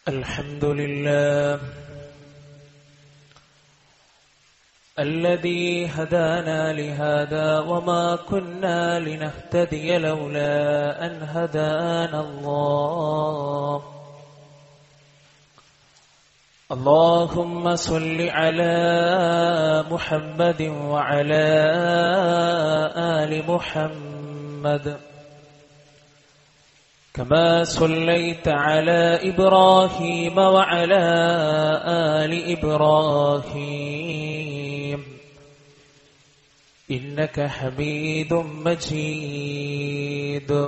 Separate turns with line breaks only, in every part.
الحمد لله الذي هدانا لهذا وما كنا لنهتدي لولا أن هدانا الله اللهم صل على محمد وعلى آل محمد كما صليت على إبراهيم وعلى آل إبراهيم إنك حميد مجيد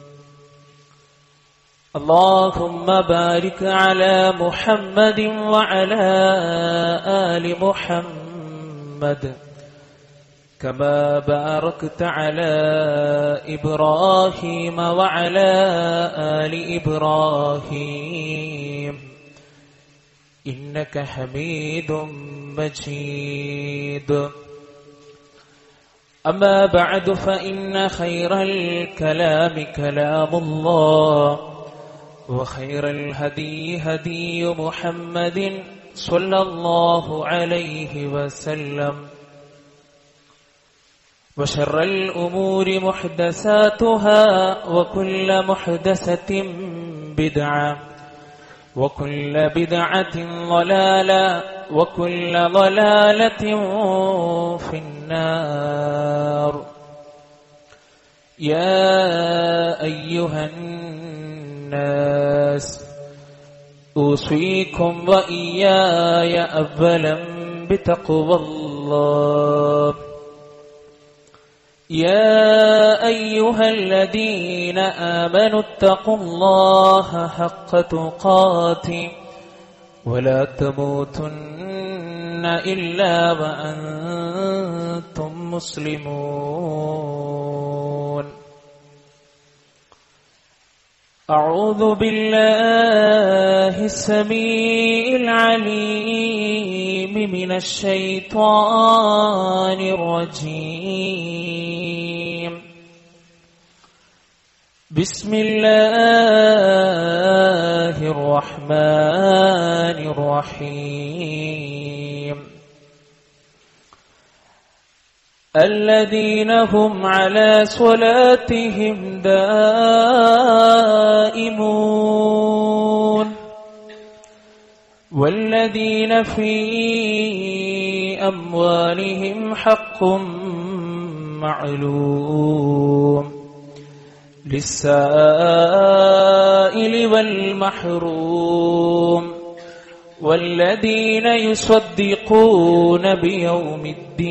اللهم بارك على محمد وعلى آل محمد كما باركت على إبراهيم وعلى آل إبراهيم إنك حميد مجيد أما بعد فإن خير الكلام كلام الله وخير الهدي هدي محمد صلى الله عليه وسلم وشر الأمور محدثاتها وكل محدثة بدعة وكل بدعة ضلالة وكل ضلالة في النار يا أيها الناس أوصيكم وإياي أولا بتقوى الله يا أيها الذين آمنوا اتقوا الله حق تقاته ولا تموتن إلا وأنتم مسلمون أعوذ بالله السميع العليم من الشيطان الرجيم بسم الله الرحمن الرحيم الذين هم على صلاتهم دائمون والذين في أموالهم حق معلوم للسائل والمحروم والذين يصدقون بيوم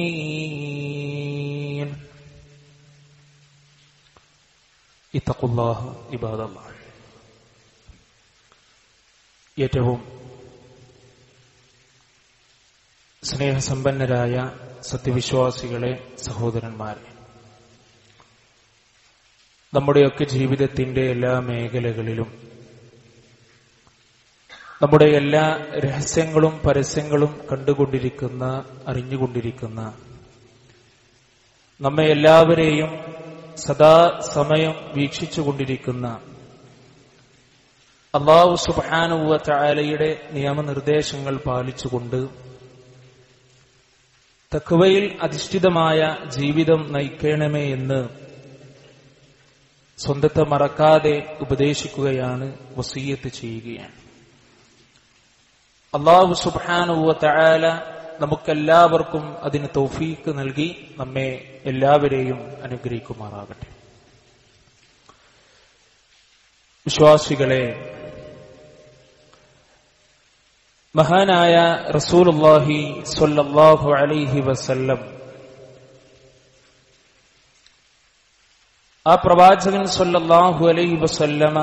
الدين اتقوا الله عباد الله ഏറ്റവും സ്നേഹസമ്പന്നരായ സത്യവിശ്വാസികളെ സഹോദരന്മാരെ നമ്മുടെയൊക്കെ ജീവിതത്തിന്റെ എല്ലാ മേഖലകളിലും നമ്മുടെ എല്ലാ രഹസ്യങ്ങളും പരസ്യങ്ങളും കണ്ടുകൊണ്ടിരിക്കുന്ന അറിഞ്ഞുകൊണ്ടിരിക്കുന്ന നമ്മെ എല്ലാവരെയും സദാ സമയം വീക്ഷിച്ചുകൊണ്ടിരിക്കുന്ന അള്ളാഹു സുബാനുവ ചായാലയുടെ നിയമനിർദ്ദേശങ്ങൾ പാലിച്ചുകൊണ്ട് തക്കുവയിൽ അധിഷ്ഠിതമായ ജീവിതം നയിക്കണമേ എന്ന് സ്വന്തത്തെ മറക്കാതെ ഉപദേശിക്കുകയാണ് വസീയത്ത് ചെയ്യുകയാണ് അള്ളാഹു സുബാനുവ തയാല നമുക്കെല്ലാവർക്കും അതിന് തൗഫീക്ക് നൽകി നമ്മെ എല്ലാവരെയും അനുഗ്രഹിക്കുമാറാകട്ടെ വിശ്വാസികളെ മഹാനായ റസൂലുല്ലാഹി സ്വല്ലല്ലാഹു അലൈഹി വസല്ലം ആ പ്രവാചകൻ സ്വല്ലല്ലാഹു അലൈഹി വസല്ലമ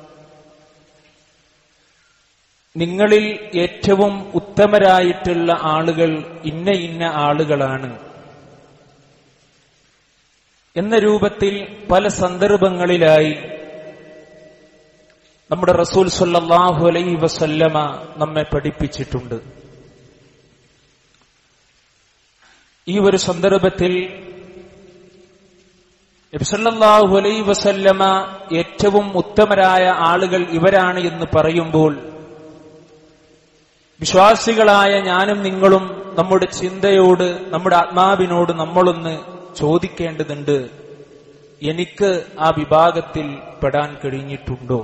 നിങ്ങളിൽ ഏറ്റവും ഉത്തമരായിട്ടുള്ള ആളുകൾ ഇന്ന ഇന്ന ആളുകളാണ് എന്ന രൂപത്തിൽ പല സന്ദർഭങ്ങളിലായി നമ്മുടെ റസൂൽ സല്ലാഹു അലൈ വസല്ലമ നമ്മെ പഠിപ്പിച്ചിട്ടുണ്ട് ഈ ഒരു സന്ദർഭത്തിൽ നബിസല്ലാഹു അലൈ വസല്ലമ ഏറ്റവും ഉത്തമരായ ആളുകൾ ഇവരാണ് എന്ന് പറയുമ്പോൾ വിശ്വാസികളായ ഞാനും നിങ്ങളും നമ്മുടെ ചിന്തയോട് നമ്മുടെ ആത്മാവിനോട് നമ്മളൊന്ന് ചോദിക്കേണ്ടതുണ്ട് എനിക്ക് ആ വിഭാഗത്തിൽ പെടാൻ കഴിഞ്ഞിട്ടുണ്ടോ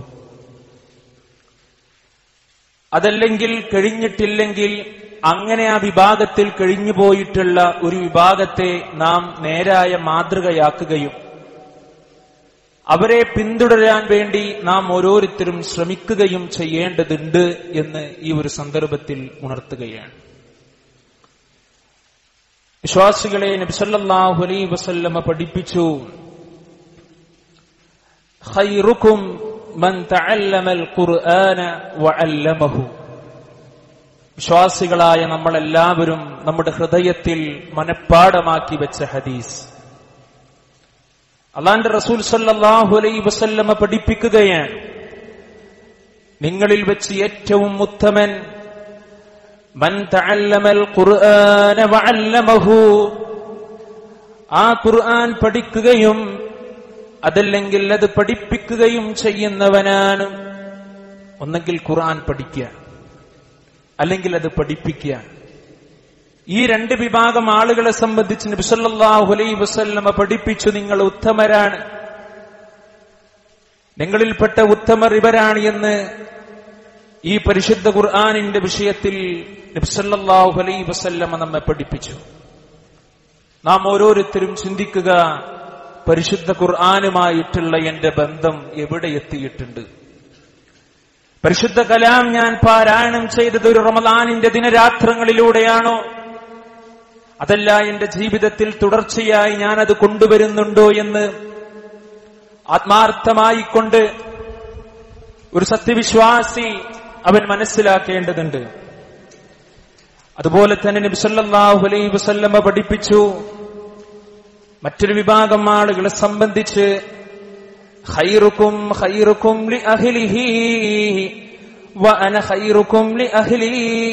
അതല്ലെങ്കിൽ കഴിഞ്ഞിട്ടില്ലെങ്കിൽ അങ്ങനെ ആ വിഭാഗത്തിൽ കഴിഞ്ഞു പോയിട്ടുള്ള ഒരു വിഭാഗത്തെ നാം നേരായ മാതൃകയാക്കുകയും അവരെ പിന്തുടരാൻ വേണ്ടി നാം ഓരോരുത്തരും ശ്രമിക്കുകയും ചെയ്യേണ്ടതുണ്ട് എന്ന് ഈ ഒരു സന്ദർഭത്തിൽ ഉണർത്തുകയാണ് വിശ്വാസികളെ നബിസല്ലാഹു അലൈ വസല്ലമ പഠിപ്പിച്ചു ഖൈറുക്കും മൻ തഅല്ലമൽ ഖുർആന വഅല്ലമഹു വിശ്വാസികളായ നമ്മളെല്ലാവരും നമ്മുടെ ഹൃദയത്തിൽ മനഃപ്പാടമാക്കി വെച്ച ഹദീസ് അള്ളാന്റെ റസൂൽ സല്ലാഹു അലൈ വസല്ലമ പഠിപ്പിക്കുകയാണ് നിങ്ങളിൽ വെച്ച് ഏറ്റവും ഉത്തമൻ മൻ തഅല്ലമൽ ഖുർആന വഅല്ലമഹു ആ ഖുർആൻ പഠിക്കുകയും അതല്ലെങ്കിൽ അത് പഠിപ്പിക്കുകയും ചെയ്യുന്നവനാണ് ഒന്നെങ്കിൽ ഖുർആൻ പഠിക്കുക അല്ലെങ്കിൽ അത് പഠിപ്പിക്കുക ഈ രണ്ട് വിഭാഗം ആളുകളെ സംബന്ധിച്ച് നബിസല്ലാഹു അലൈ വസല്ലമ പഠിപ്പിച്ചു നിങ്ങൾ ഉത്തമരാണ് നിങ്ങളിൽപ്പെട്ട ഉത്തമർ ഇവരാണ് എന്ന് ഈ പരിശുദ്ധ ഖുർആാനിന്റെ വിഷയത്തിൽ നബ്സല്ലാഹു അലൈ വസല്ലമ നമ്മെ പഠിപ്പിച്ചു നാം ഓരോരുത്തരും ചിന്തിക്കുക പരിശുദ്ധ ഖുർആാനുമായിട്ടുള്ള എന്റെ ബന്ധം എവിടെ എത്തിയിട്ടുണ്ട് പരിശുദ്ധ കലാം ഞാൻ പാരായണം ചെയ്തത് ഒരു റമദാനിന്റെ ദിനരാത്രങ്ങളിലൂടെയാണോ അതല്ല എന്റെ ജീവിതത്തിൽ തുടർച്ചയായി ഞാനത് കൊണ്ടുവരുന്നുണ്ടോ എന്ന് ആത്മാർത്ഥമായിക്കൊണ്ട് ഒരു സത്യവിശ്വാസി അവൻ മനസ്സിലാക്കേണ്ടതുണ്ട് അതുപോലെ തന്നെ നബിസല്ലാഹു അലൈ വസല്ലമ പഠിപ്പിച്ചു മറ്റൊരു വിഭാഗം ആളുകളെ സംബന്ധിച്ച് ഖൈറുക്കും ഖൈറുക്കും ലി അഹ്ലിഹി വ അന ഖൈറുക്കും ലി അഹ്ലി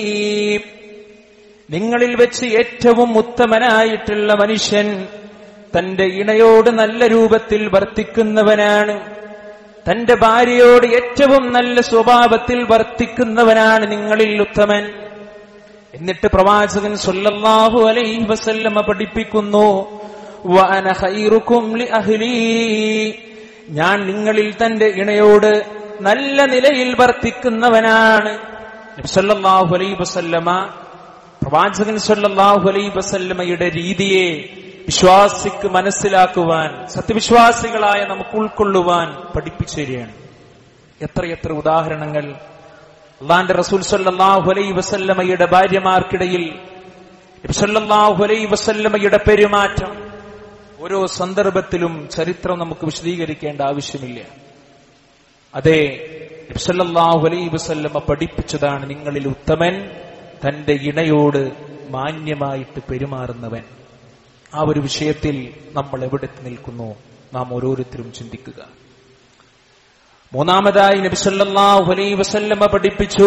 നിങ്ങളിൽ വെച്ച് ഏറ്റവും ഉത്തമനായിട്ടുള്ള മനുഷ്യൻ തന്റെ ഇണയോട് നല്ല രൂപത്തിൽ വർത്തിക്കുന്നവനാണ് തന്റെ ഭാര്യയോട് ഏറ്റവും നല്ല സ്വഭാവത്തിൽ വർത്തിക്കുന്നവനാണ് നിങ്ങളിൽ ഉത്തമൻ എന്നിട്ട് പ്രവാചകൻ സൊല്ലാഹു അലൈഹി വസല്ലമ പഠിപ്പിക്കുന്നു വഅന ഖൈറുക്കും ലി അഹ്ലി ഞാൻ നിങ്ങളിൽ തന്റെ ഇണയോട് നല്ല നിലയിൽ വർത്തിക്കുന്നവനാണ് സല്ലല്ലാഹു അലൈഹി വസല്ലമ പ്രവാചകൻ സല്ലല്ലാഹു അലൈഹി വസല്ലമയുടെ രീതിയെ വിശ്വാസിക്ക് മനസ്സിലാക്കുവാൻ സത്യവിശ്വാസികളായ നമുക്ക് ഉൾക്കൊള്ളുവാൻ പഠിപ്പിച്ചു തരികയാണ് എത്രയെത്ര ഉദാഹരണങ്ങൾ അള്ളാന്റെ റസൂൽ സല്ലല്ലാഹു അലൈഹി വസല്ലമയുടെ ഭാര്യമാർക്കിടയിൽ സല്ലല്ലാഹു അലൈഹി വസല്ലമയുടെ പെരുമാറ്റം ഓരോ സന്ദർഭത്തിലും ചരിത്രം നമുക്ക് വിശദീകരിക്കേണ്ട ആവശ്യമില്ല അതെ സല്ലല്ലാഹു അലൈഹി വസല്ലമ പഠിപ്പിച്ചതാണ് നിങ്ങളിൽ ഉത്തമൻ തന്റെ ഇണയോട് മാന്യമായിട്ട് പെരുമാറുന്നവൻ ആ ഒരു വിഷയത്തിൽ നമ്മൾ എവിടെ നിൽക്കുന്നു നാം ഓരോരുത്തരും ചിന്തിക്കുക മൂന്നാമതായി നബിസല്ലാഹു അലൈഹി വസല്ലമ പഠിപ്പിച്ചു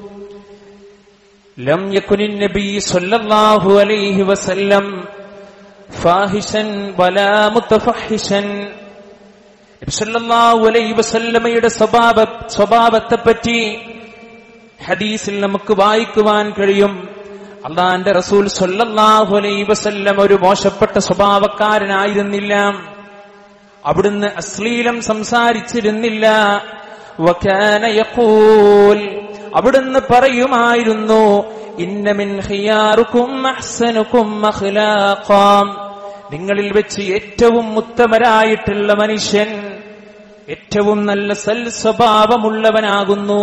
ലം യകുനിൻ നബി സല്ലല്ലാഹു അലൈഹി വസല്ലം ഫാഹിഷൻ വലാ മുത്തഫഹിഷൻ നബി സല്ലല്ലാഹു അലൈഹി വസല്ലമയുടെ സ്വഭാവ സ്വഭാവത്തെ പറ്റി ഹദീസിൽ നമുക്ക് വായിക്കുവാൻ കഴിയും അള്ളാന്റെ റസൂൽ സല്ലല്ലാഹു അലൈഹി വസല്ലം ഒരു മോശപ്പെട്ട സ്വഭാവക്കാരനായിരുന്നില്ല അവിടുന്ന് അശ്ലീലം സംസാരിച്ചിരുന്നില്ല വകാന യഖൂൽ അവിടുന്ന് പറയുമായിരുന്നു ഇന്നമിൻ ഖിയാറുക്കും അഹ്സനുക്കും അഖ്ലാഖാം നിങ്ങളിൽ വെച്ച് ഏറ്റവും ഉത്തമരായിട്ടുള്ള മനുഷ്യൻ ഏറ്റവും നല്ല സൽ സ്വഭാവമുള്ളവനാകുന്നു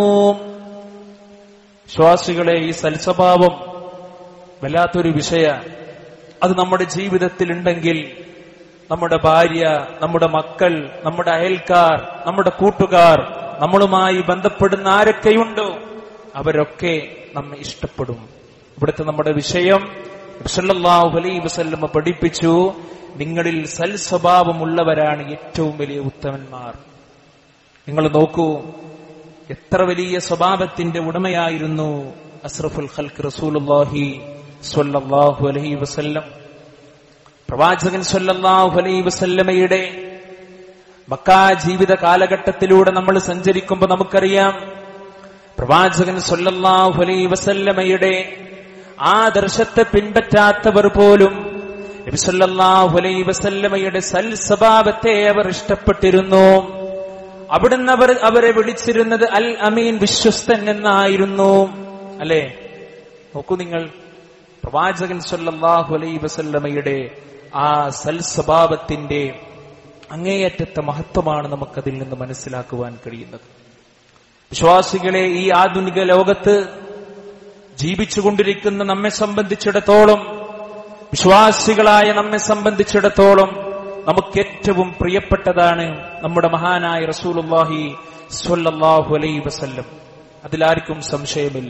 ശ്വാസികളെ ഈ സൽസ്വഭാവം വല്ലാത്തൊരു വിഷയ അത് നമ്മുടെ ജീവിതത്തിൽ ഉണ്ടെങ്കിൽ നമ്മുടെ ഭാര്യ നമ്മുടെ മക്കൾ നമ്മുടെ അയൽക്കാർ നമ്മുടെ കൂട്ടുകാർ നമ്മളുമായി ബന്ധപ്പെടുന്ന ആരൊക്കെയുണ്ടോ അവരൊക്കെ നമ്മെ ഇഷ്ടപ്പെടും ഇവിടുത്തെ നമ്മുടെ വിഷയം സല്ലല്ലാഹു അലൈഹി വസല്ലമ പഠിപ്പിച്ചു നിങ്ങളിൽ സൽ സ്വഭാവമുള്ളവരാണ് ഏറ്റവും വലിയ ഉത്തമന്മാർ നിങ്ങൾ നോക്കൂ എത്ര വലിയ സ്വഭാവത്തിന്റെ ഉടമയായിരുന്നു അസ്രഫുൽ ഖൽക്ക് റസൂലുള്ളാഹി സ്വല്ലല്ലാഹു അലൈഹി വസല്ലം പ്രവാചകൻ സ്വല്ലല്ലാഹു അലൈഹി വസല്ലമയുടെ മക്കാ ജീവിത കാലഘട്ടത്തിലൂടെ നമ്മൾ സഞ്ചരിക്കുമ്പോൾ നമുക്കറിയാം പ്രവാചകൻ സല്ലല്ലാഹു അലൈഹി വസല്ലമയുടെ ആദർശത്തെ പിൻപറ്റാത്തവർ പോലും നബി സല്ലല്ലാഹു അലൈഹി വസല്ലമയുടെ സൽ സ്വഭാവത്തെ അവർ ഇഷ്ടപ്പെട്ടിരുന്നു അവിടുന്ന് അവർ അവരെ വിളിച്ചിരുന്നത് അൽ അമീൻ വിശ്വസ്തൻ എന്നായിരുന്നു അല്ലേ നോക്കൂ നിങ്ങൾ പ്രവാചകൻ സല്ലല്ലാഹു അലൈഹി വസല്ലമയുടെ ആ സൽ സ്വഭാവത്തിന്റെ അങ്ങേയറ്റത്തെ മഹത്വമാണ് നമുക്കതിൽ നിന്ന് മനസ്സിലാക്കുവാൻ കഴിയുന്നത് വിശ്വാസികളെ ഈ ആധുനിക ലോകത്ത് ജീവിച്ചുകൊണ്ടിരിക്കുന്ന നമ്മെ സംബന്ധിച്ചിടത്തോളം വിശ്വാസികളായ നമ്മെ സംബന്ധിച്ചിടത്തോളം നമുക്ക് ഏറ്റവും പ്രിയപ്പെട്ടതാണ് നമ്മുടെ മഹാനായ റസൂലുള്ളാഹി സ്വല്ലല്ലാഹു അലൈഹി വസല്ലം അതിലാർക്കും സംശയമില്ല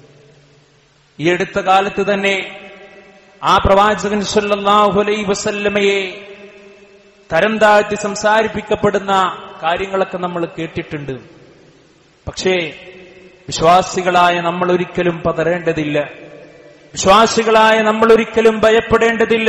ഈ അടുത്ത കാലത്ത് തന്നെ ആ പ്രവാചകൻ സ്വല്ലല്ലാഹു അലൈഹി വസല്ലമയെ തരം താഴ്ത്തി സംസാരിപ്പിക്കപ്പെടുന്ന കാര്യങ്ങളൊക്കെ നമ്മൾ കേട്ടിട്ടുണ്ട് പക്ഷേ വിശ്വാസികളായ നമ്മൾ ഒരിക്കലും പതറേണ്ടതില്ല വിശ്വാസികളായ നമ്മൾ ഒരിക്കലും ഭയപ്പെടേണ്ടതില്ല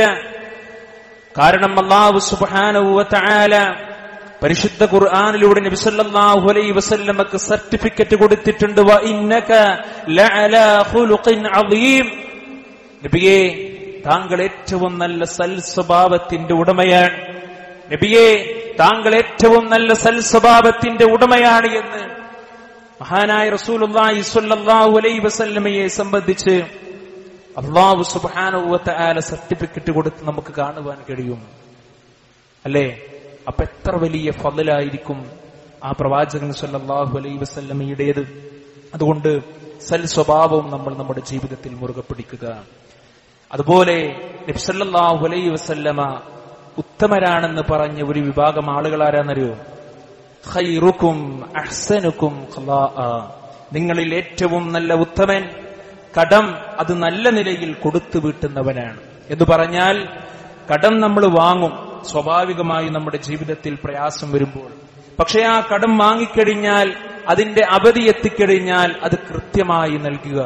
കാരണം അള്ളാഹു സുബാനുവല പരിശുദ്ധ ഖുർആാനിലൂടെ നബി സല്ലല്ലാഹു അലൈഹി വസല്ലമക്ക് സർട്ടിഫിക്കറ്റ് കൊടുത്തിട്ടുണ്ട് വ ഇന്നക ലഅലാ ഖുലുഖിൻ അദീം നബിയെ താങ്കൾ ഏറ്റവും നല്ല സൽ സ്വഭാവത്തിന്റെ ഉടമയാണ് നബിയെ താങ്കൾ ഏറ്റവും നല്ല സൽ സ്വഭാവത്തിന്റെ ഉടമയാണ് എന്ന് മഹാനായ റസൂലുള്ളാഹി സ്വല്ലല്ലാഹു അലൈഹി വസല്ലമയെ സംബന്ധിച്ച് അള്ളാഹു സുബ്ഹാനഹു ആല സർട്ടിഫിക്കറ്റ് കൊടുത്ത് നമുക്ക് കാണുവാൻ കഴിയും അല്ലേ അപ്പൊ എത്ര വലിയ ഫضലായിരിക്കും ആ പ്രവാചകൻ സല്ലല്ലാഹു അലൈഹി വസല്ലമയുടേത് അതുകൊണ്ട് സൽ സ്വഭാവവും നമ്മൾ നമ്മുടെ ജീവിതത്തിൽ മുറുകെ പിടിക്കുക അതുപോലെ നബി സല്ലല്ലാഹു അലൈഹി വസല്ലമ ഉത്തമരാണെന്ന് പറഞ്ഞ ഒരു വിഭാഗം ആളുകൾ ആരാന്നറിയോ ഖൈറുക്കും അഹ്സനുക്കും ഖലാഅ. നിങ്ങളിൽ ഏറ്റവും നല്ല ഉത്തമൻ കടം അത് നല്ല നിലയിൽ കൊടുത്തു വീട്ടുന്നവനാണ് എന്ന് പറഞ്ഞാൽ കടം നമ്മൾ വാങ്ങും സ്വാഭാവികമായി നമ്മുടെ ജീവിതത്തിൽ പ്രയാസം വരുമ്പോൾ പക്ഷെ ആ കടം വാങ്ങിക്കഴിഞ്ഞാൽ അതിന്റെ അവധി എത്തിക്കഴിഞ്ഞാൽ അത് കൃത്യമായി നൽകുക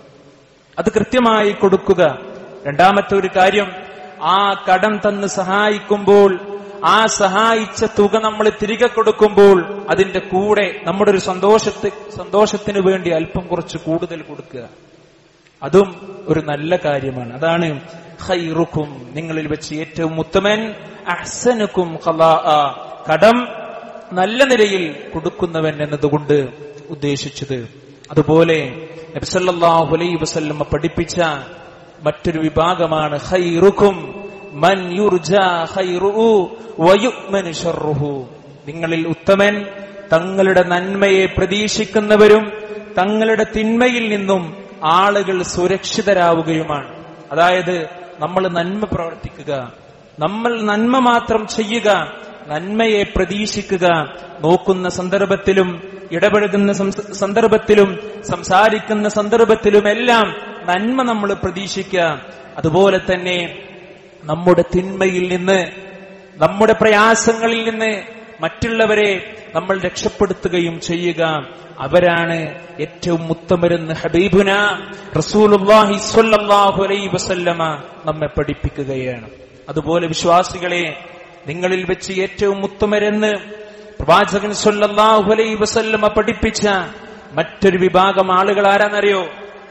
അത് കൃത്യമായി കൊടുക്കുക രണ്ടാമത്തെ ഒരു കാര്യം ആ കടം തന്ന് സഹായിക്കുമ്പോൾ ആ സഹായിച്ച തുക നമ്മൾ തിരികെ കൊടുക്കുമ്പോൾ അതിന്റെ കൂടെ നമ്മുടെ ഒരു സന്തോഷത്തെ സന്തോഷത്തിന് വേണ്ടി അല്പം കുറച്ച് കൂടുതൽ കൊടുക്കുക അതും ഒരു നല്ല കാര്യമാണ് അതാണ് ഖൈറുക്കും നിങ്ങളിൽ വെച്ച് ഏറ്റവും ഉത്തമൻ അഹ്സനുക്കും ഖലാഅ. കടം നല്ല നിലയിൽ കൊടുക്കുന്നവൻ എന്നതുകൊണ്ട് ഉദ്ദേശിച്ചത് അതുപോലെ നബിസല്ലാഹു അലൈ വസല്ലമ പഠിപ്പിച്ച മറ്റൊരു വിഭാഗമാണ് ഖൈറുക്കും മൻ യുർജാ ഖൈറുഹു വയുഅ്മനു ശർറുഹു നിങ്ങളിൽ ഉത്തമൻ തങ്ങളുടെ നന്മയെ പ്രതീക്ഷിക്കുന്നവരും തങ്ങളുടെ തിന്മയിൽ നിന്നും ആളുകൾ സുരക്ഷിതരാവുകയുമാണ് അതായത് നമ്മൾ നന്മ പ്രവർത്തിക്കുക നമ്മൾ നന്മ മാത്രം ചെയ്യുക നന്മയെ പ്രതീക്ഷിക്കുക നോക്കുന്ന സന്ദർഭത്തിലും ഇടപഴകുന്ന സംസ- സന്ദർഭത്തിലും സംസാരിക്കുന്ന സന്ദർഭത്തിലുമെല്ലാം നന്മ നമ്മൾ പ്രതീക്ഷിക്കുക അതുപോലെ തന്നെ നമ്മുടെ തിന്മയിൽ നിന്ന് നമ്മുടെ പ്രയാസങ്ങളിൽ നിന്ന് മറ്റുള്ളവരെ നമ്മൾ രക്ഷപ്പെടുത്തുകയും ചെയ്യുക അവരാണ് ഏറ്റവും ഉത്തമരെന്ന് ഹബീബുന റസൂലുള്ളാഹി സ്വല്ലല്ലാഹു അലൈഹി വസല്ലമ നമ്മെ പഠിപ്പിക്കുകയാണ് അതുപോലെ വിശ്വാസികളെ നിങ്ങളിൽ വെച്ച് ഏറ്റവും ഉത്തമരെന്ന് പ്രവാചകൻ സ്വല്ലല്ലാഹു അലൈഹി വസല്ലമ പഠിപ്പിച്ച മറ്റൊരു വിഭാഗം ആളുകൾ ആരാന്നറിയോ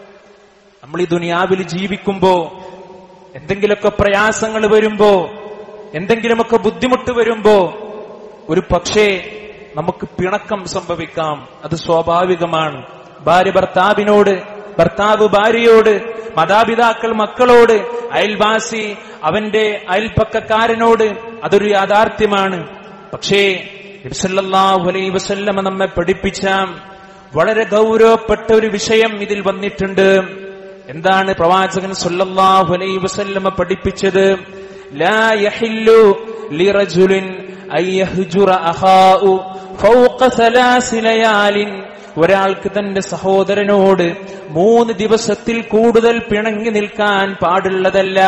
നമ്മൾ ഈ ദുനിയാവിൽ ജീവിക്കുമ്പോ എന്തെങ്കിലുമൊക്കെ പ്രയാസങ്ങൾ വരുമ്പോ എന്തെങ്കിലുമൊക്കെ ബുദ്ധിമുട്ട് വരുമ്പോ ഒരു പക്ഷേ നമുക്ക് പിണക്കം സംഭവിക്കാം അത് സ്വാഭാവികമാണ് ഭാര്യ ഭർത്താവിനോട് ഭർത്താവ് ഭാര്യയോട് മാതാപിതാക്കൾ മക്കളോട് അയൽവാസി അവന്റെ അയൽപ്പക്കക്കാരനോട് അതൊരു യാഥാർത്ഥ്യമാണ് പക്ഷേ നബിസല്ലാഹു അലൈ വസല്ലമ നമ്മെ പഠിപ്പിച്ച വളരെ ഗൗരവപ്പെട്ട ഒരു വിഷയം ഇതിൽ വന്നിട്ടുണ്ട് എന്താണ് പ്രവാചകൻ സല്ലല്ലാഹു അലൈഹി വസല്ലമ പഠിപ്പിച്ചത് ലാ യഹില്ലു ലിറജുലിൻ അൻ യഹ്ജുറ അഖാഉ ഫൗഖ സലാസി ലയാലിൻ ഒരാൾക്ക് തന്റെ സഹോദരനോട് മൂന്ന് ദിവസത്തിൽ കൂടുതൽ പിണങ്ങി നിൽക്കാൻ പാടുള്ളതല്ല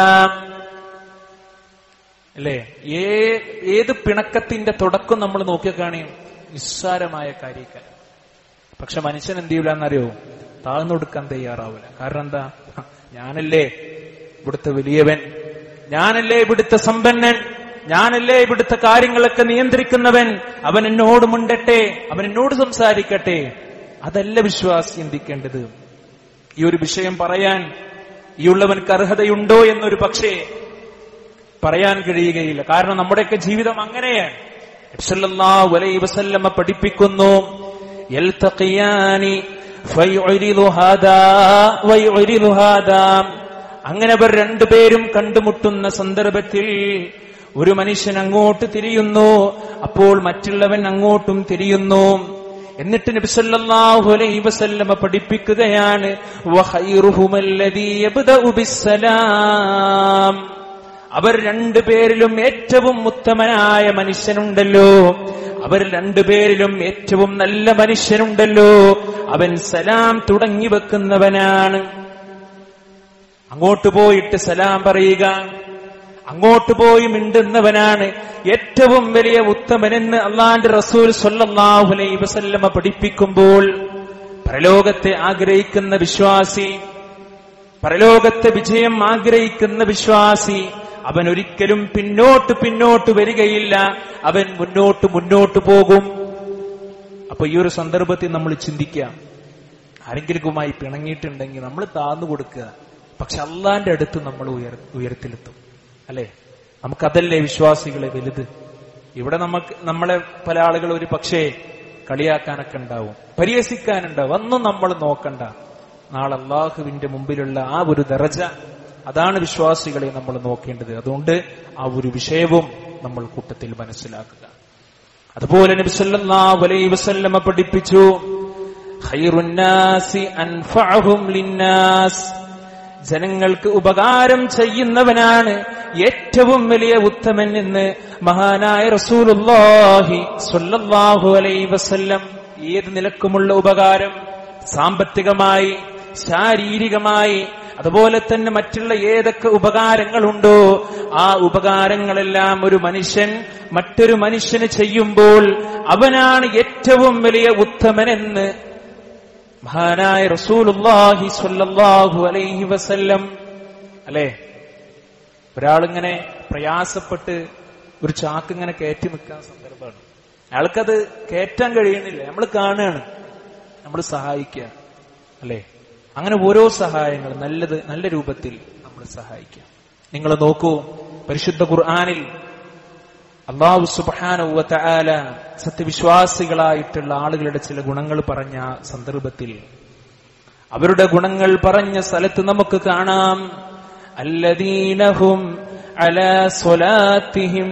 അല്ലേ ഏ ഏത് പിണക്കത്തിന്റെ തുടക്കം നമ്മൾ നോക്കിക്കാണേ നിസ്സാരമായ കാര്യക്കാർ പക്ഷെ മനുഷ്യൻ എന്ത് ചെയ്യൂല എന്നറിയോ താഴ്ന്നൊടുക്കാൻ തയ്യാറാവില്ല കാരണം എന്താ ഞാനല്ലേ ഇവിടുത്തെ വലിയവൻ ഞാനല്ലേ ഇവിടുത്തെ സമ്പന്നൻ ഞാനല്ലേ ഇവിടുത്തെ കാര്യങ്ങളൊക്കെ നിയന്ത്രിക്കുന്നവൻ അവൻ എന്നോട് മുണ്ടട്ടെ അവൻ എന്നോട് സംസാരിക്കട്ടെ അതല്ല വിശ്വാസി ചിന്തിക്കേണ്ടത് ഈ ഒരു വിഷയം പറയാൻ ഈ ഉള്ളവൻക്ക് അർഹതയുണ്ടോ എന്നൊരു പക്ഷേ പറയാൻ കഴിയുകയില്ല കാരണം നമ്മുടെയൊക്കെ ജീവിതം അങ്ങനെയാണ് നബിസല്ലല്ലാഹു അലൈഹി വസല്ലമ പഠിപ്പിക്കുന്നു യൽതഖിയാനി ഫയുരിദു ഹാദാ വയുരിദു ഹാദാ അങ്ങനെ അവർ രണ്ടുപേരും കണ്ടുമുട്ടുന്ന സന്ദർഭത്തിൽ ഒരു മനുഷ്യൻ അങ്ങോട്ട് തിരിയുന്നു അപ്പോൾ മറ്റുള്ളവൻ അങ്ങോട്ടും തിരിയുന്നു എന്നിട്ട് നബിസല്ലാഹു അലൈഹി വസല്ലമ പഠിപ്പിക്കുകയാണ് വഖൈറുഹുമല്ലദീ യബ്ദഉ ബിസ്സലാം അവർ രണ്ടുപേരിലും ഏറ്റവും ഉത്തമനായ മനുഷ്യനുണ്ടല്ലോ അവർ രണ്ടുപേരിലും ഏറ്റവും നല്ല മനുഷ്യനുണ്ടല്ലോ അവൻ സലാം തുടങ്ങി വെക്കുന്നവനാണ് അങ്ങോട്ട് പോയിട്ട് സലാം പറയുക അങ്ങോട്ട് പോയി മിണ്ടുന്നവനാണ് ഏറ്റവും വലിയ ഉത്തമനെന്ന് അള്ളാന്റെ റസൂൽ സല്ലല്ലാഹു അലൈഹി വസല്ലമ പഠിപ്പിക്കുമ്പോൾ പരലോകത്തെ ആഗ്രഹിക്കുന്ന വിശ്വാസി പരലോകത്തെ വിജയം ആഗ്രഹിക്കുന്ന വിശ്വാസി അവൻ ഒരിക്കലും പിന്നോട്ട് പിന്നോട്ട് വരികയില്ല അവൻ മുന്നോട്ട് മുന്നോട്ട് പോകും അപ്പൊ ഈ ഒരു സന്ദർഭത്തിൽ നമ്മൾ ചിന്തിക്കാം ആരെങ്കിലുമായി പിണങ്ങിയിട്ടുണ്ടെങ്കിൽ നമ്മൾ താന്നു കൊടുക്കുക പക്ഷെ അള്ളാന്റെ അടുത്ത് നമ്മൾ ഉയർ ഉയരത്തിലെത്തും അല്ലെ നമുക്കതല്ലേ വിശ്വാസികളെ വലുത് ഇവിടെ നമുക്ക് നമ്മളെ പല ആളുകൾ ഒരു പക്ഷേ കളിയാക്കാനൊക്കെ ഉണ്ടാവും പരിഹസിക്കാനുണ്ടാവും ഒന്നും നമ്മൾ നോക്കണ്ട നാളെ അള്ളാഹുവിന്റെ മുമ്പിലുള്ള ആ ഒരു ദറജ അതാണ് വിശ്വാസികളെ നമ്മൾ നോക്കേണ്ടത് അതുകൊണ്ട് ആ ഒരു വിഷയവും നമ്മൾ കൂട്ടത്തിൽ മനസ്സിലാക്കുക അതുപോലെ നബി സല്ലല്ലാഹു അലൈഹി വസല്ലമ പഠിപ്പിച്ചു ഖൈറുന്നാസി അൻഫഅഹും ലിന്നാസ് ജനങ്ങൾക്ക് ഉപകാരം ചെയ്യുന്നവനാണ് ഏറ്റവും വലിയ ഉത്തമൻ എന്ന് മഹാനായ റസൂലുള്ളാഹി സ്വല്ലല്ലാഹു അലൈഹി വസല്ലം ഏത് നിലക്കുമുള്ള ഉപകാരം സാമ്പത്തികമായി ശാരീരികമായി അതുപോലെ തന്നെ മറ്റുള്ള ഏതൊക്കെ ഉപകാരങ്ങളുണ്ടോ ആ ഉപകാരങ്ങളെല്ലാം ഒരു മനുഷ്യൻ മറ്റൊരു മനുഷ്യന് ചെയ്യുമ്പോൾ അവനാണ് ഏറ്റവും വലിയ ഉത്തമനെന്ന് മഹാനായ റസൂലുള്ളാഹി സ്വല്ലല്ലാഹു അലൈഹി വസല്ലം അല്ലേ ഒരാളിങ്ങനെ പ്രയാസപ്പെട്ട് ഒരു ചാക്ക് ഇങ്ങനെ കയറ്റി നിൽക്കാൻ സന്ദർഭമാണ് അയാൾക്കത് കയറ്റാൻ കഴിയണില്ല നമ്മൾ കാണുകയാണ് നമ്മൾ സഹായിക്കുക അല്ലേ അങ്ങനെ ഓരോ സഹായങ്ങൾ നല്ലത് നല്ല രൂപത്തിൽ നമ്മൾ സഹായിക്കുക നിങ്ങൾ നോക്കൂ പരിശുദ്ധ ഖുർആാനിൽ അള്ളാഹു സുബാനുവല സത്യവിശ്വാസികളായിട്ടുള്ള ആളുകളുടെ ചില ഗുണങ്ങൾ പറഞ്ഞ സന്ദർഭത്തിൽ അവരുടെ ഗുണങ്ങൾ പറഞ്ഞ സ്ഥലത്ത് നമുക്ക് കാണാം അല്ലദീനഹും അല സ്വലാത്തിഹിം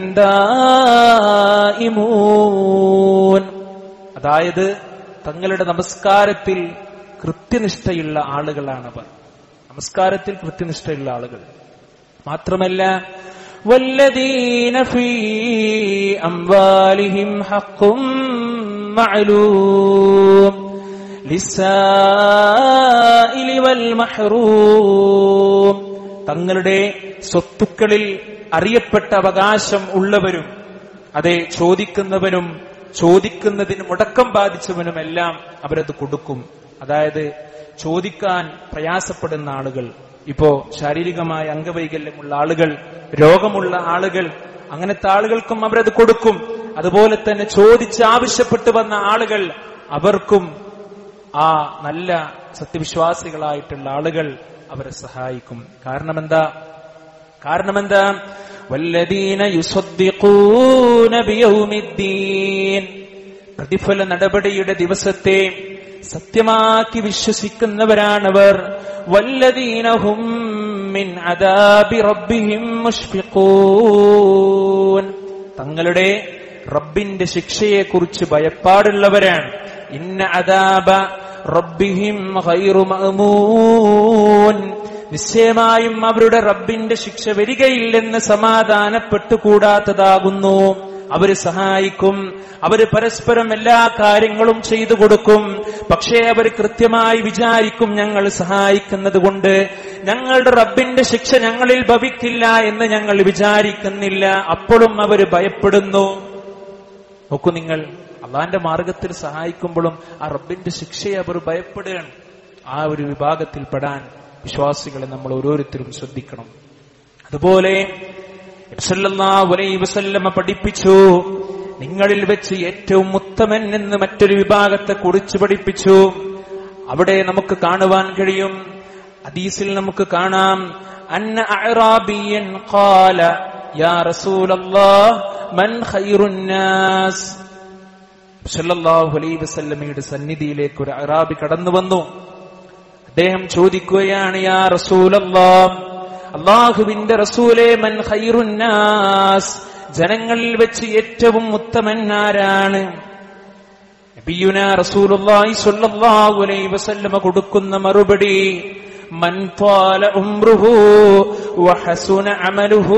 ദായിമൂൻ അതായത് തങ്ങളുടെ നമസ്കാരത്തിൽ കൃത്യനിഷ്ഠയുള്ള ആളുകളാണവർ നമസ്കാരത്തിൽ കൃത്യനിഷ്ഠയുള്ള ആളുകൾ മാത്രമല്ല والذين في أموالهم حق معلوم للسائل والمحروم തങ്ങളുടെ സ്വത്തുക്കളിൽ അറിയപ്പെട്ട അവകാശം ഉള്ളവരും അതെ ചോദിക്കുന്നവനും ചോദിക്കുന്നതിന് മുടക്കം ബാധിച്ചവനുമെല്ലാം അവരത് കൊടുക്കും അതായത് ചോദിക്കാൻ പ്രയാസപ്പെടുന്ന ആളുകൾ ഇപ്പോ ശാരീരികമായ അംഗവൈകല്യമുള്ള ആളുകൾ രോഗമുള്ള ആളുകൾ അങ്ങനത്തെ ആളുകൾക്കും അവരത് കൊടുക്കും അതുപോലെ തന്നെ ചോദിച്ച് ആവശ്യപ്പെട്ടു വന്ന ആളുകൾ അവർക്കും ആ നല്ല സത്യവിശ്വാസികളായിട്ടുള്ള ആളുകൾ അവരെ സഹായിക്കും കാരണം എന്താ കാരണം എന്താ വല്ലദീന യുസദ്ദിഖൂന ബിയൗമിദ്ദീൻ പ്രതിഫല നടപടിയുടെ ദിവസത്തെ സത്യമാക്കി വിശ്വസിക്കുന്നവരാണവർ വല്ലദീനഹും മിൻ അദാബി റബ്ബിഹിം മുഷ്ഫിഖൂൻ തങ്ങളുടെ റബ്ബിന്റെ ശിക്ഷയെക്കുറിച്ച് ഭയപ്പാടുള്ളവരാണ് ഇന്ന അദാബ റബ്ബിഹിം ഖൈറു മഅമൂൻ നിശ്ചയമായും അവരുടെ റബ്ബിന്റെ ശിക്ഷ വരികയില്ലെന്ന് സമാധാനപ്പെട്ടുകൂടാത്തതാകുന്നു അവര് സഹായിക്കും അവര് പരസ്പരം എല്ലാ കാര്യങ്ങളും ചെയ്തു കൊടുക്കും പക്ഷേ അവർ കൃത്യമായി വിചാരിക്കും ഞങ്ങൾ സഹായിക്കുന്നത് കൊണ്ട് ഞങ്ങളുടെ റബ്ബിന്റെ ശിക്ഷ ഞങ്ങളിൽ ഭവിക്കില്ല എന്ന് ഞങ്ങൾ വിചാരിക്കുന്നില്ല അപ്പോഴും അവർ ഭയപ്പെടുന്നു നോക്കൂ നിങ്ങൾ അള്ളാന്റെ മാർഗത്തിൽ സഹായിക്കുമ്പോഴും ആ റബ്ബിന്റെ ശിക്ഷയെ അവർ ഭയപ്പെടുകയാണ് ആ ഒരു വിഭാഗത്തിൽ പെടാൻ വിശ്വാസികളെ നമ്മൾ ഓരോരുത്തരും ശ്രദ്ധിക്കണം അതുപോലെ വസല്ലമ പഠിപ്പിച്ചു നിങ്ങളിൽ വെച്ച് ഏറ്റവും ഉത്തമൻ എന്ന് മറ്റൊരു വിഭാഗത്തെ കുറിച്ച് പഠിപ്പിച്ചു അവിടെ നമുക്ക് കാണുവാൻ കഴിയും ഹദീസിൽ നമുക്ക് കാണാം അന്ന അഅറാബിയൻ ഖാല യാ റസൂലല്ലാഹ് മൻ ഖൈറുൻ നാസ് സല്ലല്ലാഹു അലൈഹി വസല്ലമയുടെ സന്നിധിയിലേക്ക് ഒരു അറാബി കടന്നു വന്നു അദ്ദേഹം ചോദിക്കുകയാണ് യാ റസൂലല്ലാഹ് അള്ളാഹുവിന്റെ റസൂലേ മൻ ഖൈറുൻ നാസ് ജനങ്ങളിൽ വെച്ച് ഏറ്റവും ഉത്തമൻ ആരാണ് നബിയുന റസൂലുള്ളാഹി സ്വല്ലല്ലാഹു അലൈഹി വസല്ലമ കൊടുക്കുന്ന മറുപടി മൻ ത്വാല ഉംറുഹു വഹസുന അമലുഹു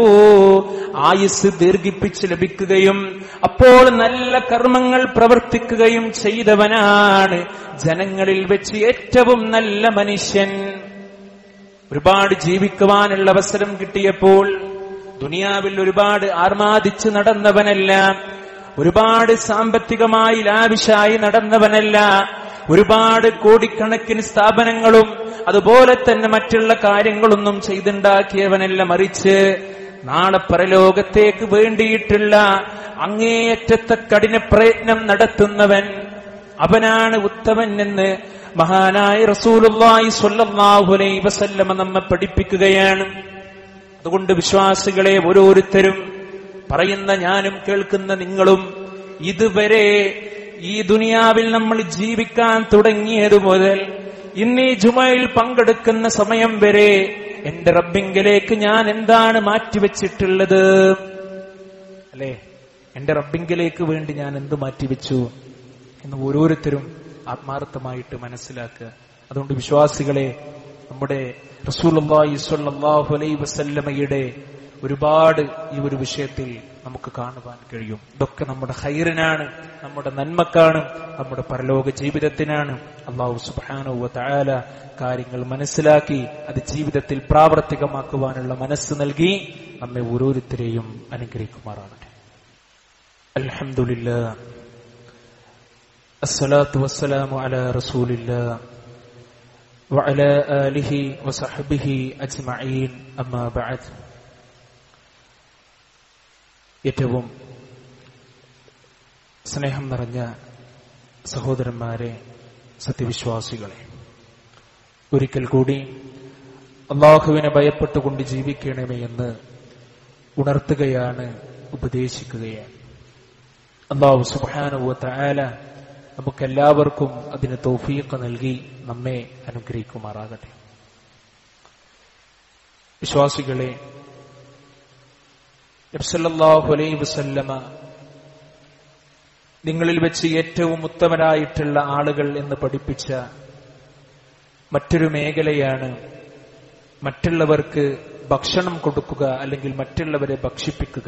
ആയുസ് ദീർഘിപ്പിച്ച് ലഭിക്കുകയും അപ്പോൾ നല്ല കർമ്മങ്ങൾ പ്രവർത്തിക്കുകയും ചെയ്തവനാണ് ജനങ്ങളിൽ വെച്ച് ഏറ്റവും നല്ല മനുഷ്യൻ ഒരുപാട് ജീവിക്കുവാനുള്ള അവസരം കിട്ടിയപ്പോൾ ദുനിയാവിൽ ഒരുപാട് ആർമാദിച്ച് നടന്നവനല്ല ഒരുപാട് സാമ്പത്തികമായി ലാവിശായി നടന്നവനല്ല ഒരുപാട് കോടിക്കണക്കിന് സ്ഥാപനങ്ങളും അതുപോലെ തന്നെ മറ്റുള്ള കാര്യങ്ങളൊന്നും ചെയ്തുണ്ടാക്കിയവനല്ല മറിച്ച് നാളെ പരലോകത്തേക്ക് വേണ്ടിയിട്ടുള്ള അങ്ങേയറ്റത്തെ കഠിന പ്രയത്നം നടത്തുന്നവൻ അവനാണ് ഉത്തമൻ എന്ന് മഹാനായ റസൂലുള്ളാഹി സ്വല്ലല്ലാഹു അലൈഹി വസല്ലമ നമ്മെ പഠിപ്പിക്കുകയാണ് അതുകൊണ്ട് വിശ്വാസികളെ ഓരോരുത്തരും പറയുന്ന ഞാനും കേൾക്കുന്ന നിങ്ങളും ഇതുവരെ ഈ ദുനിയാവിൽ നമ്മൾ ജീവിക്കാൻ തുടങ്ങിയത് മുതൽ ഇന്ന് ഈ ജുമയിൽ പങ്കെടുക്കുന്ന സമയം വരെ എന്റെ റബ്ബിങ്കിലേക്ക് ഞാൻ എന്താണ് മാറ്റിവെച്ചിട്ടുള്ളത് അല്ലേ എന്റെ റബ്ബിങ്കിലേക്ക് വേണ്ടി ഞാൻ എന്ത് മാറ്റിവെച്ചു എന്ന് ഓരോരുത്തരും ആത്മാർത്ഥമായിട്ട് മനസ്സിലാക്കുക അതുകൊണ്ട് വിശ്വാസികളെ നമ്മുടെ റസൂലുള്ളാഹി സ്വല്ലല്ലാഹു അലൈഹി വസല്ലമയുടെ ഒരുപാട് ഈ ഒരു വിഷയത്തിൽ നമുക്ക് കാണുവാൻ കഴിയും ഇതൊക്കെ നമ്മുടെ ഹൈറിനാണ് നമ്മുടെ നന്മക്കാണ് നമ്മുടെ പരലോക ജീവിതത്തിനാണ് അള്ളാഹു സുബ്ഹാനഹു വ തആല കാര്യങ്ങൾ മനസ്സിലാക്കി അത് ജീവിതത്തിൽ പ്രാവർത്തികമാക്കുവാനുള്ള മനസ്സ് നൽകി നമ്മെ ഓരോരുത്തരെയും അനുഗ്രഹിക്കുമാറാകട്ടെ അൽഹംദുലില്ലാ الصلاة والسلام على رسول الله وعلى آله وصحبه أجمعين أما بعد ഏറ്റവും സ്നേഹം നിറഞ്ഞ സഹോദരന്മാരെ സത്യവിശ്വാസികളെ ഒരിക്കൽ കൂടി അള്ളാഹുവിനെ ഭയപ്പെട്ടുകൊണ്ട് ജീവിക്കണമേ എന്ന് ഉണർത്തുകയാണ് ഉപദേശിക്കുകയാണ് അള്ളാഹു സുബാനുവ തആല നമുക്കെല്ലാവർക്കും അതിന് തൗഫീഖ് നൽകി നമ്മെ അനുഗ്രഹിക്കുമാറാകട്ടെ വിശ്വാസികളെ നബ്സല്ലാഹു അലൈ വസല്ലമ നിങ്ങളിൽ വെച്ച് ഏറ്റവും ഉത്തമരായിട്ടുള്ള ആളുകൾ എന്ന് പഠിപ്പിച്ച മറ്റൊരു മേഖലയാണ് മറ്റുള്ളവർക്ക് ഭക്ഷണം കൊടുക്കുക അല്ലെങ്കിൽ മറ്റുള്ളവരെ ഭക്ഷിപ്പിക്കുക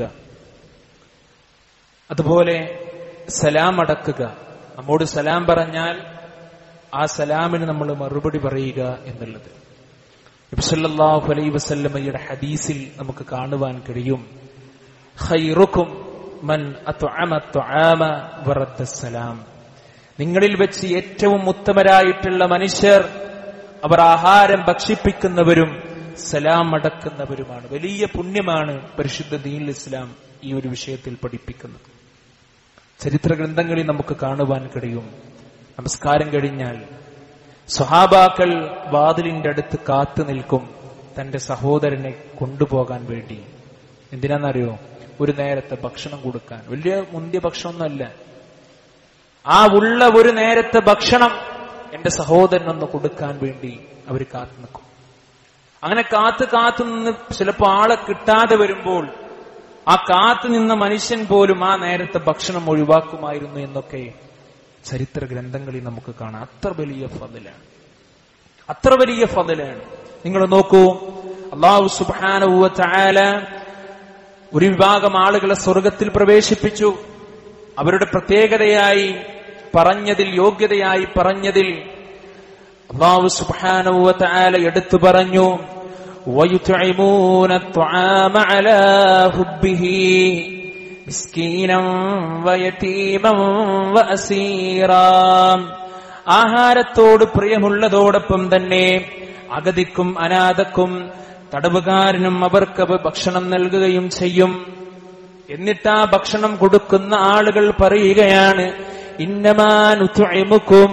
അതുപോലെ സലാം അടക്കുക നമ്മോട് സലാം പറഞ്ഞാൽ ആ സലാമിന് നമ്മൾ മറുപടി പറയുക എന്നുള്ളത് നബ്സല്ലാഹു അലൈ വസല്ലമയുടെ ഹദീസിൽ നമുക്ക് കാണുവാൻ കഴിയും ഖൈറുക്കും മൻ അത്അമ അത്അമ വറദ്ദ സലാം നിങ്ങളിൽ വെച്ച് ഏറ്റവും ഉത്തമരായിട്ടുള്ള മനുഷ്യർ അവർ ആഹാരം ഭക്ഷിപ്പിക്കുന്നവരും സലാം അടക്കുന്നവരുമാണ് വലിയ പുണ്യമാണ് പരിശുദ്ധ ദീൻ ഇസ്ലാം ഈ ഒരു വിഷയത്തിൽ പഠിപ്പിക്കുന്നത് ചരിത്ര ഗ്രന്ഥങ്ങളിൽ നമുക്ക് കാണുവാൻ കഴിയും നമസ്കാരം കഴിഞ്ഞാൽ സ്വഹാബാക്കൾ വാതിലിന്റെ അടുത്ത് കാത്തു നിൽക്കും തന്റെ സഹോദരനെ കൊണ്ടുപോകാൻ വേണ്ടി എന്തിനാണെന്നറിയോ ഒരു നേരത്തെ ഭക്ഷണം കൊടുക്കാൻ വലിയ മുന്തിയ ഭക്ഷണമൊന്നുമല്ല ആ ഉള്ള ഒരു നേരത്തെ ഭക്ഷണം എന്റെ സഹോദരനൊന്ന് കൊടുക്കാൻ വേണ്ടി അവർ കാത്തു നിൽക്കും അങ്ങനെ കാത്തു കാത്തു നിന്ന് ചിലപ്പോ ആളെ കിട്ടാതെ വരുമ്പോൾ ആ കാത്തു നിന്ന മനുഷ്യൻ പോലും ആ നേരത്തെ ഭക്ഷണം ഒഴിവാക്കുമായിരുന്നു എന്നൊക്കെ ചരിത്ര ഗ്രന്ഥങ്ങളിൽ നമുക്ക് കാണാം അത്ര വലിയ ഫതിലാണ് അത്ര വലിയ ഫതിലാണ് നിങ്ങൾ നോക്കൂ അള്ളാഹു സുബാനവ ചായാല ഒരു വിഭാഗം ആളുകളെ സ്വർഗത്തിൽ പ്രവേശിപ്പിച്ചു അവരുടെ പ്രത്യേകതയായി പറഞ്ഞതിൽ യോഗ്യതയായി പറഞ്ഞതിൽ അള്ളാഹു സുബാനവ ചായാല എടുത്തു പറഞ്ഞു ويطعمون الطعام على حبه مسكينا ويتيما وأسيرا ആഹാരത്തോട് പ്രിയമുള്ളതോടൊപ്പം തന്നെ അഗതിക്കും അനാഥക്കും തടവുകാരനും അവർക്ക് ഭക്ഷണം നൽകുകയും ചെയ്യും എന്നിട്ട് ആ ഭക്ഷണം കൊടുക്കുന്ന ആളുകൾ പറയുകയാണ് ഇന്നമാനുത്തും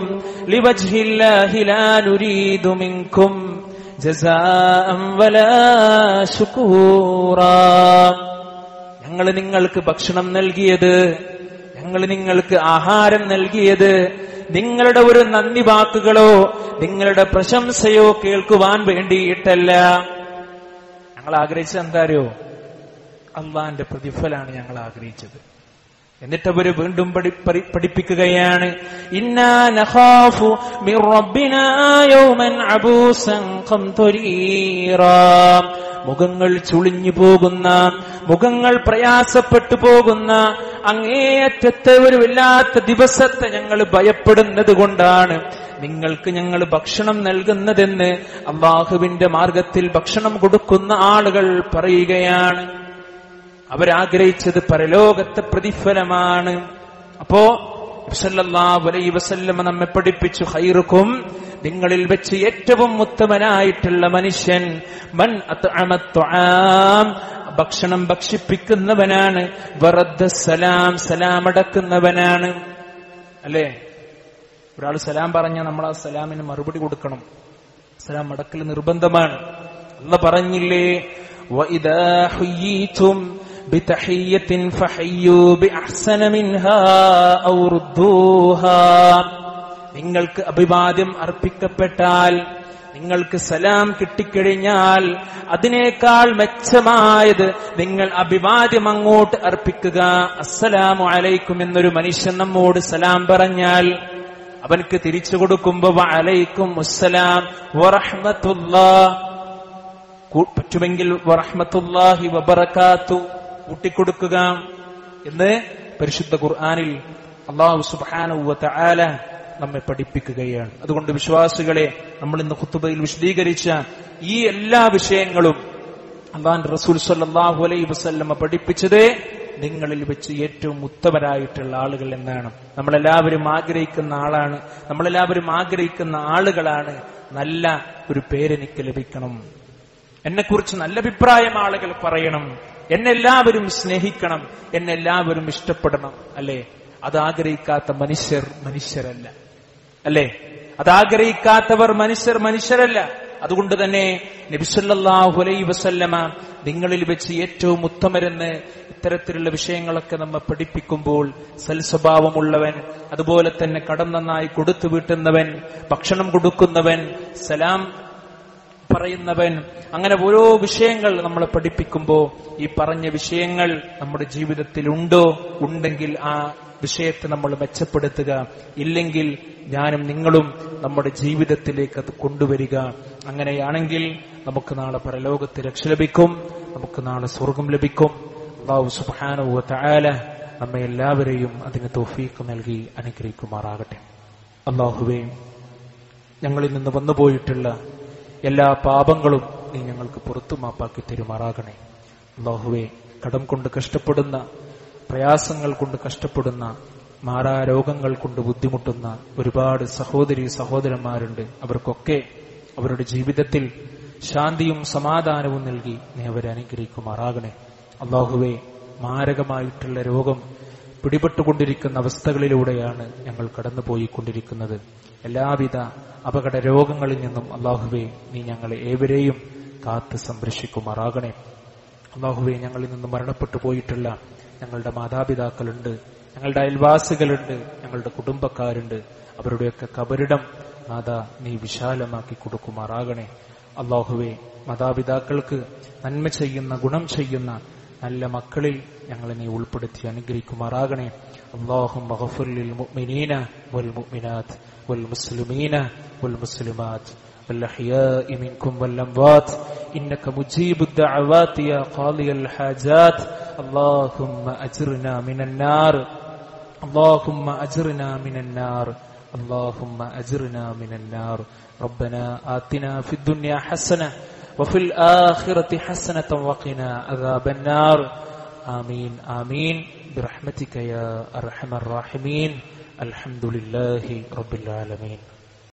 ലിവജ്ഹില്ലാഹിലാനുരീദുമിൻകും ജസാഅം വലാ ശുകൂറാ ഞങ്ങൾ നിങ്ങൾക്ക് ഭക്ഷണം നൽകിയത് ഞങ്ങൾ നിങ്ങൾക്ക് ആഹാരം നൽകിയത് നിങ്ങളുടെ ഒരു നന്ദി വാക്കുകളോ നിങ്ങളുടെ പ്രശംസയോ കേൾക്കുവാൻ വേണ്ടിയിട്ടല്ല ഞങ്ങൾ ആഗ്രഹിച്ചത് എന്താ അറിയോ അള്ളാന്റെ പ്രതിഫലാണ് ഞങ്ങൾ ആഗ്രഹിച്ചത് എന്നിട്ട് അവര് വീണ്ടും പഠി- പഠി- പഠിപ്പിക്കുകയാണ് ഇന്നാ നഖാഫു മിർ റബ്ബിനാ യൗമൻ അബൂസൻ ഖംതരീറാ മുഖങ്ങൾ ചുളിഞ്ഞു പോകുന്ന മുഖങ്ങൾ പ്രയാസപ്പെട്ടു പോകുന്ന അങ്ങേയറ്റത്തെ ഒരു വല്ലാത്ത ദിവസത്തെ ഞങ്ങൾ ഭയപ്പെടുന്നത് കൊണ്ടാണ് നിങ്ങൾക്ക് ഞങ്ങൾ ഭക്ഷണം നൽകുന്നതെന്ന് അള്ളാഹുവിന്റെ മാർഗത്തിൽ ഭക്ഷണം കൊടുക്കുന്ന ആളുകൾ പറയുകയാണ് അവരാഗ്രഹിച്ചത് പരലോകത്തെ പ്രതിഫലമാണ് അപ്പോ സല്ലല്ലാഹു അലൈഹി വസല്ലമ നമ്മെ പഠിപ്പിച്ചു ഹൈറുക്കും നിങ്ങളിൽ വെച്ച് ഏറ്റവും ഉത്തമനായിട്ടുള്ള മനുഷ്യൻ മൻ അത്അമ ത്വആം ഭക്ഷണം ഭക്ഷിപ്പിക്കുന്നവനാണ് വറദ്ദ സലാം സലാം അടക്കുന്നവനാണ് അല്ലേ ഒരാൾ സലാം പറഞ്ഞാൽ നമ്മൾ ആ സലാമിന് മറുപടി കൊടുക്കണം സലാം മടക്കൽ നിർബന്ധമാണ് അല്ല പറഞ്ഞില്ലേ وَإِذَا حُيِّيتُمْ بِتَحِيَّةٍ فَحَيُّوا بِأَحْسَنَ مِنْهَا أَوْ رُدُّوهَا നിങ്ങൾക്ക് അഭിവാദ്യം അർപ്പിക്കപ്പെട്ടാൽ നിങ്ങൾക്ക് സലാം കിട്ടിക്കഴിഞ്ഞാൽ അതിനേക്കാൾ മെച്ചമായത് നിങ്ങൾ അഭിവാദ്യം അങ്ങോട്ട് അർപ്പിക്കുക അസ്സലാമു അലൈക്കും എന്നൊരു മനുഷ്യൻ നമ്മോട് സലാം പറഞ്ഞാൽ അവൻക്ക് തിരിച്ചു കൊടുക്കുമ്പോ അലൈക്കും അസ്സലാം വറഹ്മത്തുല്ലാ കൂ- പറ്റുമെങ്കിൽ വറഹ്മത്തുല്ലാഹി വബറകാത്തു കൂട്ടിക്കൊടുക്കുക എന്ന് പരിശുദ്ധ ഖുർആനിൽ അള്ളാഹു സുബ്ഹാനഹു വ തആല നമ്മെ പഠിപ്പിക്കുകയാണ് അതുകൊണ്ട് വിശ്വാസികളെ നമ്മൾ ഇന്ന് ഖുത്തുബയിൽ വിശദീകരിച്ച ഈ എല്ലാ വിഷയങ്ങളും അള്ളാൻ റസൂൽ സല്ലല്ലാഹു അലൈഹി വസല്ലമ പഠിപ്പിച്ചത് നിങ്ങളിൽ വെച്ച് ഏറ്റവും ഉത്തമരായിട്ടുള്ള ആളുകൾ എന്നാണ് നമ്മളെല്ലാവരും ആഗ്രഹിക്കുന്ന ആളാണ് നമ്മളെല്ലാവരും ആഗ്രഹിക്കുന്ന ആളുകളാണ് നല്ല ഒരു പേരെനിക്ക് ലഭിക്കണം എന്നെക്കുറിച്ച് നല്ല അഭിപ്രായം ആളുകൾ പറയണം എന്നെല്ലാവരും സ്നേഹിക്കണം എന്നെല്ലാവരും ഇഷ്ടപ്പെടണം അല്ലേ അത് ആഗ്രഹിക്കാത്ത മനുഷ്യർ മനുഷ്യരല്ല അല്ലേ അത് ആഗ്രഹിക്കാത്തവർ മനുഷ്യർ മനുഷ്യരല്ല അതുകൊണ്ട് തന്നെ നബിസല്ലാഹു അലൈ വസല്ലമ നിങ്ങളിൽ വെച്ച് ഏറ്റവും ഉത്തമരെന്ന് ഇത്തരത്തിലുള്ള വിഷയങ്ങളൊക്കെ നമ്മെ പഠിപ്പിക്കുമ്പോൾ സൽസ്വഭാവമുള്ളവൻ അതുപോലെ തന്നെ കടം നന്നായി കൊടുത്തു വീട്ടുന്നവൻ ഭക്ഷണം കൊടുക്കുന്നവൻ സലാം പറയുന്നവൻ അങ്ങനെ ഓരോ വിഷയങ്ങൾ നമ്മളെ പഠിപ്പിക്കുമ്പോ ഈ പറഞ്ഞ വിഷയങ്ങൾ നമ്മുടെ ജീവിതത്തിൽ ഉണ്ടോ ഉണ്ടെങ്കിൽ ആ വിഷയത്തെ നമ്മൾ മെച്ചപ്പെടുത്തുക ഇല്ലെങ്കിൽ ഞാനും നിങ്ങളും നമ്മുടെ ജീവിതത്തിലേക്ക് അത് കൊണ്ടുവരിക അങ്ങനെയാണെങ്കിൽ നമുക്ക് നാളെ പരലോകത്ത് രക്ഷ ലഭിക്കും നമുക്ക് നാളെ സ്വർഗം ലഭിക്കും അള്ളാഹു സുബ്ഹാനഹു വ തആല നമ്മെ എല്ലാവരെയും അതിന് തൗഫീഖ് നൽകി അനുഗ്രഹിക്കുമാറാകട്ടെ അള്ളാഹുവേ ഞങ്ങളിൽ നിന്ന് വന്നുപോയിട്ടുള്ള എല്ലാ പാപങ്ങളും നീ ഞങ്ങൾക്ക് പുറത്തു മാപ്പാക്കി തരുമാറാകണേ അള്ളാഹുവെ കടം കൊണ്ട് കഷ്ടപ്പെടുന്ന പ്രയാസങ്ങൾ കൊണ്ട് കഷ്ടപ്പെടുന്ന മാറാരോഗങ്ങൾ കൊണ്ട് ബുദ്ധിമുട്ടുന്ന ഒരുപാട് സഹോദരി സഹോദരന്മാരുണ്ട് അവർക്കൊക്കെ അവരുടെ ജീവിതത്തിൽ ശാന്തിയും സമാധാനവും നൽകി നീ അവരെ അനുഗ്രഹിക്കുമാറാകണേ അള്ളാഹുവെ മാരകമായിട്ടുള്ള രോഗം പിടിപെട്ടുകൊണ്ടിരിക്കുന്ന അവസ്ഥകളിലൂടെയാണ് ഞങ്ങൾ കടന്നുപോയിക്കൊണ്ടിരിക്കുന്നത് എല്ലാവിധ അപകട രോഗങ്ങളിൽ നിന്നും അള്ളാഹുവെ നീ ഞങ്ങളെ ഏവരെയും കാത്ത് സംരക്ഷിക്കുമാറാകണേ അള്ളാഹുവെ ഞങ്ങളിൽ നിന്ന് മരണപ്പെട്ടു പോയിട്ടുള്ള ഞങ്ങളുടെ മാതാപിതാക്കളുണ്ട് ഞങ്ങളുടെ അയൽവാസികളുണ്ട് ഞങ്ങളുടെ കുടുംബക്കാരുണ്ട് അവരുടെയൊക്കെ കബരിടം നാഥ നീ വിശാലമാക്കി കൊടുക്കുമാറാകണേ അള്ളാഹുവെ മാതാപിതാക്കൾക്ക് നന്മ ചെയ്യുന്ന ഗുണം ചെയ്യുന്ന നല്ല മക്കളിൽ ഞങ്ങളെ നീ ഉൾപ്പെടുത്തി അനുഗ്രഹിക്കുമാറാകണേ اللهم اغفر للمؤمنين والمؤمنات والمسلمين والمسلمات والأحياء منكم والأموات إنك مجيب الدعوات يا قاضي الحاجات اللهم أجرنا من النار اللهم أجرنا من النار اللهم أجرنا من النار ربنا آتنا في الدنيا حسنة وفي الآخرة حسنة وقنا عذاب النار آمين آمين برحمتك يا أرحم الراحمين الحمد لله رب العالمين